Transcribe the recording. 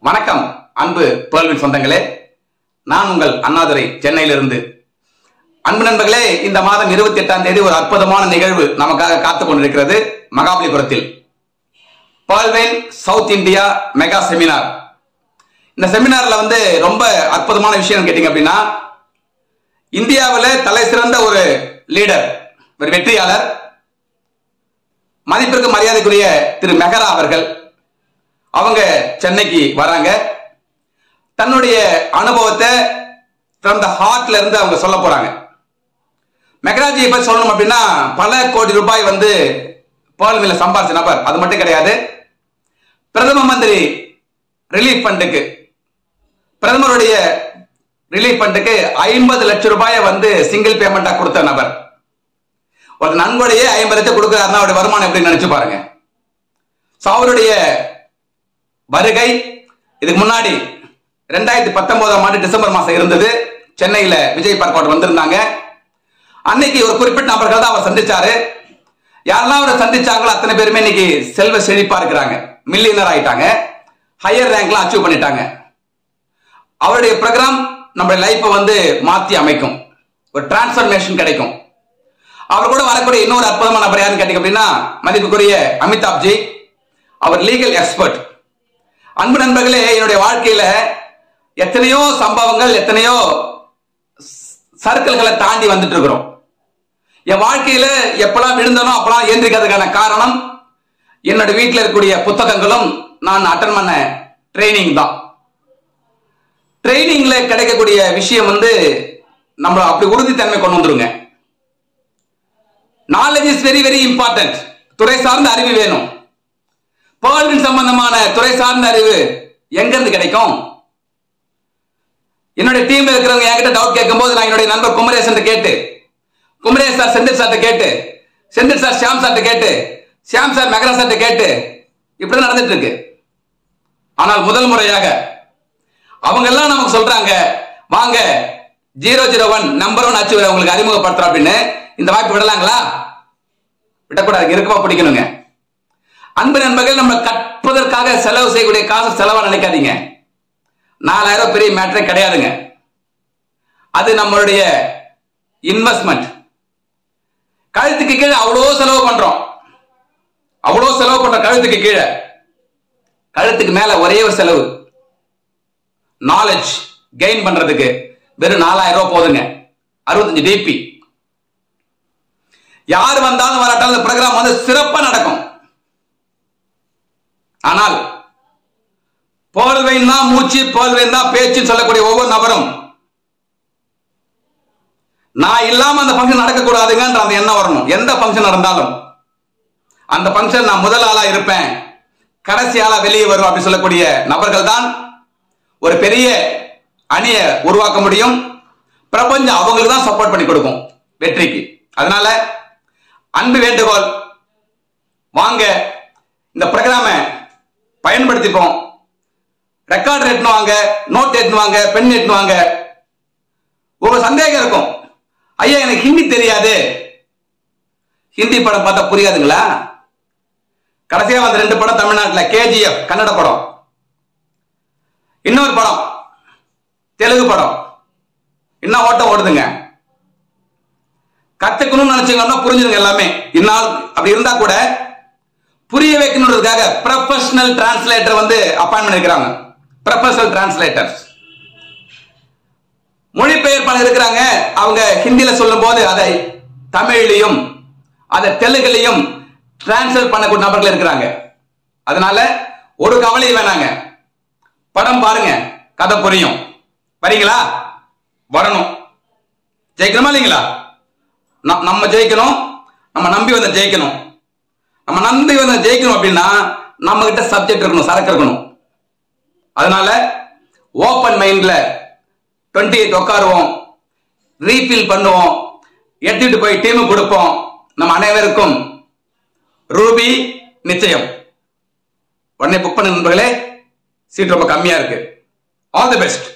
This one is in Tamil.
வணக்கம் அன்பு புகழ்வின் சொந்தங்களே நான் உங்கள் அண்ணாதுரை சென்னையிலிருந்து அன்பு நண்பர்களே இந்த மாதம் இருபத்தி எட்டாம் தேதி ஒரு அற்புதமான நிகழ்வு நமக்காக காத்துக் கொண்டிருக்கிறது மகாபலிபுரத்தில் பால்வேன் சவுத் இந்தியா மெகா செமினார் இந்த செமினார்ல வந்து ரொம்ப அற்புதமான விஷயம் கேட்டீங்க அப்படின்னா இந்தியாவில் தலை சிறந்த ஒரு லீடர் ஒரு வெற்றியாளர் மதிப்பிற்கு மரியாதைக்குரிய திரு மெஹரா அவர்கள் அவங்க சென்னைக்கு வராங்க தன்னுடைய அனுபவத்தை ஃப்ரம் த ஹார்ட்ல இருந்து அவங்க சொல்ல போறாங்க மெகராஜியை பற்றி சொல்லணும் அப்படின்னா பல கோடி ரூபாய் வந்து பேர்ல்மில்ல சம்பாதிச்ச நபர் அது மட்டும் கிடையாது பிரதம மந்திரி ரிலீஃப் ஃபண்டுக்கு பிரதமருடைய ரிலீஃப் ஃபண்டுக்கு ஐம்பது லட்சம் ரூபாயை வந்து சிங்கிள் பேமெண்டா கொடுத்த நபர் ஒரு நன்கொடையே ஐம்பது லட்சம் கொடுக்குறாருன்னா அவருடைய வருமானம் எப்படி நினைச்சு பாருங்க ஸோ அவருடைய வருகை இதுக்கு முன்னாடி ரெண்டாயிரத்தி பத்தொன்பதாம் ஆண்டு டிசம்பர் மாசம் இருந்தது சென்னையில விஜய் பார்க்கோட் வந்திருந்தாங்க அன்னைக்கு ஒரு குறிப்பிட்ட நபர்கள் தான் அவர் சந்திச்சாரு யாரெல்லாம் அவரை சந்திச்சாங்களோ அத்தனை பேருமே இன்னைக்கு செல்வ செழிப்பா இருக்கிறாங்க மில்லியனர் ஆயிட்டாங்க ஹையர் ரேங்க்லாம் அச்சீவ் பண்ணிட்டாங்க அவருடைய ப்ரோக்ராம் நம்ம லைஃப்பை வந்து மாத்தி அமைக்கும் ஒரு டிரான்ஸ்பர்மேஷன் கிடைக்கும் அவர் கூட வரக்கூடிய இன்னொரு அற்புதமான நபர் யாருன்னு கேட்டீங்க அப்படின்னா மதிப்புக்குரிய அமிதாப் ஜி அவர் லீகல் எக்ஸ்பர்ட் அன்பு நண்பர்களே என்னுடைய வாழ்க்கையில எத்தனையோ சம்பவங்கள் எத்தனையோ சர்க்கிள்களை தாண்டி வந்துட்டு இருக்கிறோம் என் வாழ்க்கையில எப்பெல்லாம் விழுந்தனோ அப்பெல்லாம் ஏந்திரிக்கிறதுக்கான காரணம் என்னோட வீட்டில் இருக்கக்கூடிய புத்தகங்களும் நான் அட்டன் பண்ண ட்ரைனிங் தான் ட்ரைனிங்ல கிடைக்கக்கூடிய விஷயம் வந்து நம்மள அப்படி உறுதித்தன்மை கொண்டு வந்துருங்க knowledge is very very important துறை சார்ந்த அறிவு வேணும் பேர்வின் சம்பந்தமான துறை சார்ந்த அறிவு எங்க இருந்து கிடைக்கும் என்னுடைய டீம்ல இருக்கிறவங்க என்கிட்ட டவுட் கேட்கும்போது நான் என்னுடைய நண்பர் குமரேசன் கேட்டு குமரேஷ் சார் செந்தில் சார்ட்ட கேட்டு செந்தில் சார் ஷியாம் சார்ட்ட கேட்டு ஷியாம் சார் மெகரா சார்ட்ட கேட்டு இப்படி நடந்துட்டு இருக்கு ஆனால் முதல் முறையாக அவங்க எல்லாம் நமக்கு சொல்றாங்க வாங்க zero zero one number one அச்சு உங்களுக்கு அறிமுகப்படுத்துறோம் அப்படின்னு இந்த வாய்ப்பு விடலாங்களா விடக்கூடாது இருக்குமா பிடிக்கணுங்க அன்பு நண்பர்கள் நம்ம கற்பதற்காக செலவு செய்யக்கூடிய காசு செலவா நினைக்காதீங்க நாலாயிரம் பெரிய மேட்டரே கிடையாதுங்க அது நம்மளுடைய இன்வெஸ்ட்மெண்ட் கழுத்துக்கு கீழே அவ்வளோ செலவு பண்றோம் அவ்வளோ செலவு பண்றோம் கழுத்துக்கு கீழே கழுத்துக்கு மேல ஒரே ஒரு செலவு நாலேஜ் கெயின் பண்றதுக்கு வெறும் நாலாயிரம் ரூபாய் போதுங்க அறுபத்தஞ்சு டிபி யார் வந்தாலும் வராட்டாலும் இந்த ப்ரோக்ராம் வந்து சிறப்பா நடக்கும் ஆனால் போல்வைன் தான் மூச்சு போல்வைன் தான் பேச்சு சொல்லக்கூடிய ஒவ்வொரு நபரும் நான் இல்லாம அந்த ஃபங்க்ஷன் நடக்கக்கூடாதுங்கன்ற அந்த எண்ணம் வரணும் எந்த ஃபங்க்ஷன் நடந்தாலும் அந்த ஃபங்க்ஷன் நான் முதல் ஆளா இருப்பேன் கடைசி ஆளா வெளியே வரும் அப்படின்னு சொல்லக்கூடிய நபர்கள் தான் ஒரு பெரிய அணியை உருவாக்க முடியும் பிரபஞ்சம் அவங்களுக்கு தான் சப்போர்ட் பண்ணி கொடுக்கும் வெற்றிக்கு அதனால அன்பு வேண்டுகோள் வாங்க இந்த ப்ரோக்ராமை பயன்படுத்திப்போம் ரெக்கார்டர் எட்டுன்னு வாங்க நோட் எட்டுன்னு வாங்க பென் எட்டுன்னு வாங்க ஒரு சந்தேகம் இருக்கும் ஐயா எனக்கு ஹிந்தி தெரியாது ஹிந்தி படம் பார்த்தா புரியாதுங்களா கடைசியா வந்த ரெண்டு படம் தமிழ்நாட்டில் கேஜிஎஃப் கன்னட படம் இன்னொரு படம் தெலுங்கு படம் இன்னும் ஓட்டம் ஓடுதுங்க கத்துக்கணும்னு நினைச்சீங்கன்னா புரிஞ்சுதுங்க எல்லாமே இன்னால் அப்படி இருந்தா கூட புரிய வைக்கணுன்றதுக்காக ப்ரொஃபஷனல் டிரான்ஸ்லேட்டர் வந்து அப்பாயின் பண்ணிருக்கிறாங்க ப்ரொஃபஷனல் டிரான்ஸ்லேட்டர்ஸ் மொழிபெயர்ப்பாளர் இருக்கிறாங்க அவங்க ஹிந்தியில சொல்லும் போது அதை தமிழ்லையும் அதை தெலுங்குலையும் டிரான்ஸ்லேட் பண்ணக்கூடிய நபர்கள் இருக்கிறாங்க அதனால ஒரு கவலையும் வேணாங்க படம் பாருங்க கதை புரியும் வரீங்களா வரணும் ஜெயிக்கணுமா இல்லைங்களா நம்ம ஜெயிக்கணும் நம்ம நம்பி வந்த ஜெயிக்கணும் நம்ம நம்பி வந்த ஜெயிக்கணும் அப்படின்னா நம்ம கிட்ட சப்ஜெக்ட் இருக்கணும் சரக்கு இருக்கணும் அதனால ஓப்பன் மைண்ட்ல டுவெண்ட்டி எயிட் உட்காருவோம் ரீஃபில் பண்ணுவோம் எடுத்துட்டு போய் டீமுக்கு கொடுப்போம் நம்ம அனைவருக்கும் ரூபி நிச்சயம் உடனே புக் பண்ண நண்பர்களே சீட் ரொம்ப கம்மியா இருக்கு ஆல் தி பெஸ்ட்